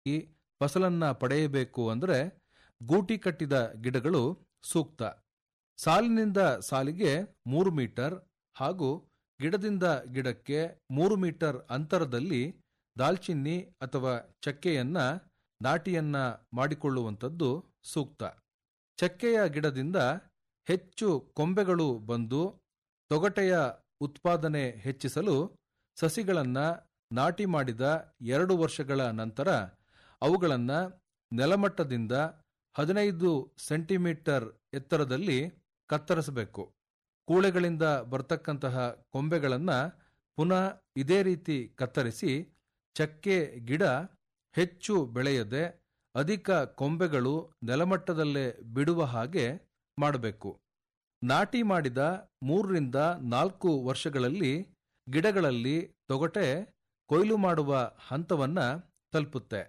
ಈ ಫಸಲನ್ನ ಪಡೆಯಬೇಕು ಅಂದರೆ ಗೂಟಿ ಕಟ್ಟಿದ ಗಿಡಗಳು ಸೂಕ್ತ ಸಾಲಿನಿಂದ ಸಾಲಿಗೆ ಮೂರು ಮೀಟರ್ ಹಾಗೂ ಗಿಡದಿಂದ ಗಿಡಕ್ಕೆ ಮೂರು ಮೀಟರ್ ಅಂತರದಲ್ಲಿ ದಾಲ್ಚಿನ್ನಿ ಅಥವಾ ಚಕ್ಕೆಯನ್ನ ನಾಟಿಯನ್ನ ಮಾಡಿಕೊಳ್ಳುವಂಥದ್ದು ಸೂಕ್ತ ಚಕ್ಕೆಯ ಗಿಡದಿಂದ ಹೆಚ್ಚು ಕೊಂಬೆಗಳು ಬಂದು ತೊಗಟೆಯ ಉತ್ಪಾದನೆ ಹೆಚ್ಚಿಸಲು ಸಸಿಗಳನ್ನು ನಾಟಿ ಮಾಡಿದ ಎರಡು ವರ್ಷಗಳ ನಂತರ ಅವುಗಳನ್ನು ನೆಲಮಟ್ಟದಿಂದ ಹದಿನೈದು ಸೆಂಟಿಮೀಟರ್ ಎತ್ತರದಲ್ಲಿ ಕತ್ತರಿಸಬೇಕು ಕೂಳೆಗಳಿಂದ ಬರ್ತಕ್ಕಂತಹ ಕೊಂಬೆಗಳನ್ನು ಪುನಃ ಇದೇ ರೀತಿ ಕತ್ತರಿಸಿ ಚಕ್ಕೆ ಗಿಡ ಹೆಚ್ಚು ಬೆಳೆಯದೆ ಅಧಿಕ ಕೊಂಬೆಗಳು ನೆಲಮಟ್ಟದಲ್ಲೇ ಬಿಡುವ ಹಾಗೆ ಮಾಡಬೇಕು ನಾಟಿ ಮಾಡಿದ ಮೂರರಿಂದ ನಾಲ್ಕು ವರ್ಷಗಳಲ್ಲಿ ಗಿಡಗಳಲ್ಲಿ ತೊಗಟೆ ಕೊಯ್ಲು ಮಾಡುವ ಹಂತವನ್ನ ತಲುಪುತ್ತೆ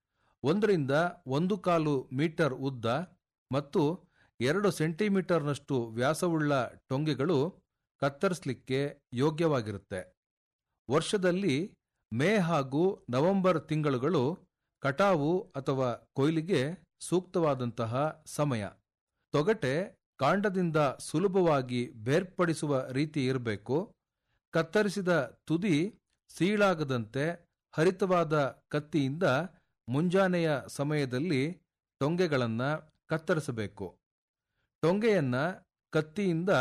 ಒಂದರಿಂದ ಒಂದು ಕಾಲು ಮೀಟರ್ ಉದ್ದ ಮತ್ತು ಎರಡು ಸೆಂಟಿಮೀಟರ್ನಷ್ಟು ವ್ಯಾಸವುಳ್ಳ ಟೊಂಗೆಗಳು ಕತ್ತರಿಸಲಿಕ್ಕೆ ಯೋಗ್ಯವಾಗಿರುತ್ತೆ ವರ್ಷದಲ್ಲಿ ಮೇ ಹಾಗೂ ನವೆಂಬರ್ ತಿಂಗಳುಗಳು ಕಟಾವು ಅಥವಾ ಕೊಯ್ಲಿಗೆ ಸೂಕ್ತವಾದಂತಹ ಸಮಯ ತೊಗಟೆ ಕಾಂಡದಿಂದ ಸುಲಭವಾಗಿ ಬೇರ್ಪಡಿಸುವ ರೀತಿ ಇರಬೇಕು ಕತ್ತರಿಸಿದ ತುದಿ ಸೀಳಾಗದಂತೆ ಹರಿತವಾದ ಕತ್ತಿಯಿಂದ ಮುಂಜಾನೆಯ ಸಮಯದಲ್ಲಿ ಟೊಂಗೆಗಳನ್ನು ಕತ್ತರಿಸಬೇಕು ಟೊಂಗೆಯನ್ನ ಕತ್ತಿಯಿಂದ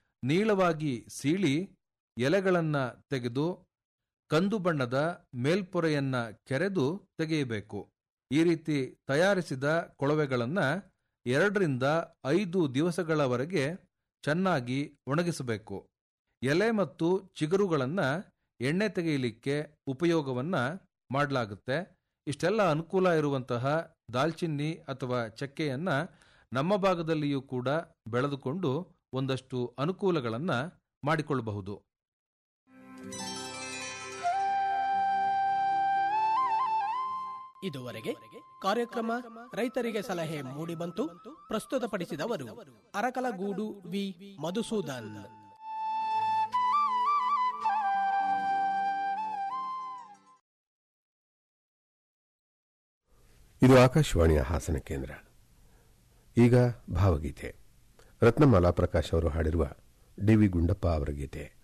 ನೀಳವಾಗಿ ಸೀಳಿ ಎಲೆಗಳನ್ನು ತೆಗೆದು ಕಂದು ಬಣ್ಣದ ಮೇಲ್ಪೊರೆಯನ್ನ ಕೆರೆದು ತೆಗೆಯಬೇಕು ಈ ರೀತಿ ತಯಾರಿಸಿದ ಕೊಳವೆಗಳನ್ನು ಎರಡರಿಂದ ಐದು ದಿವಸಗಳವರೆಗೆ ಚೆನ್ನಾಗಿ ಒಣಗಿಸಬೇಕು ಎಲೆ ಮತ್ತು ಚಿಗುರುಗಳನ್ನು ಎಣ್ಣೆ ತೆಗೆಯಲಿಕ್ಕೆ ಉಪಯೋಗವನ್ನ ಮಾಡಲಾಗುತ್ತೆ ಇಷ್ಟೆಲ್ಲ ಅನುಕೂಲ ಇರುವಂತಹ ದಾಲ್ಚಿನ್ನಿ ಅಥವಾ ಚಕ್ಕೆಯನ್ನ ನಮ್ಮ ಭಾಗದಲ್ಲಿಯೂ ಕೂಡ ಬೆಳೆದುಕೊಂಡು ಒಂದಷ್ಟು ಅನುಕೂಲಗಳನ್ನು ಮಾಡಿಕೊಳ್ಳಬಹುದು ಇದುವರೆಗೆ ಕಾರ್ಯಕ್ರಮ ರೈತರಿಗೆ ಸಲಹೆ ಮೂಡಿಬಂತು ಪ್ರಸ್ತುತಪಡಿಸಿದವರು ಅರಕಲಗೂಡು ವಿ ಮಧುಸೂದನ್ ಇದು ಆಕಾಶವಾಣಿಯ ಹಾಸನ ಕೇಂದ್ರ ಈಗ ಭಾವಗೀತೆ ರತ್ನಮಾಲಾ ಪ್ರಕಾಶ್ ಅವರು ಹಾಡಿರುವ ಡಿ ವಿ ಗುಂಡಪ್ಪ ಅವರ ಗೀತೆ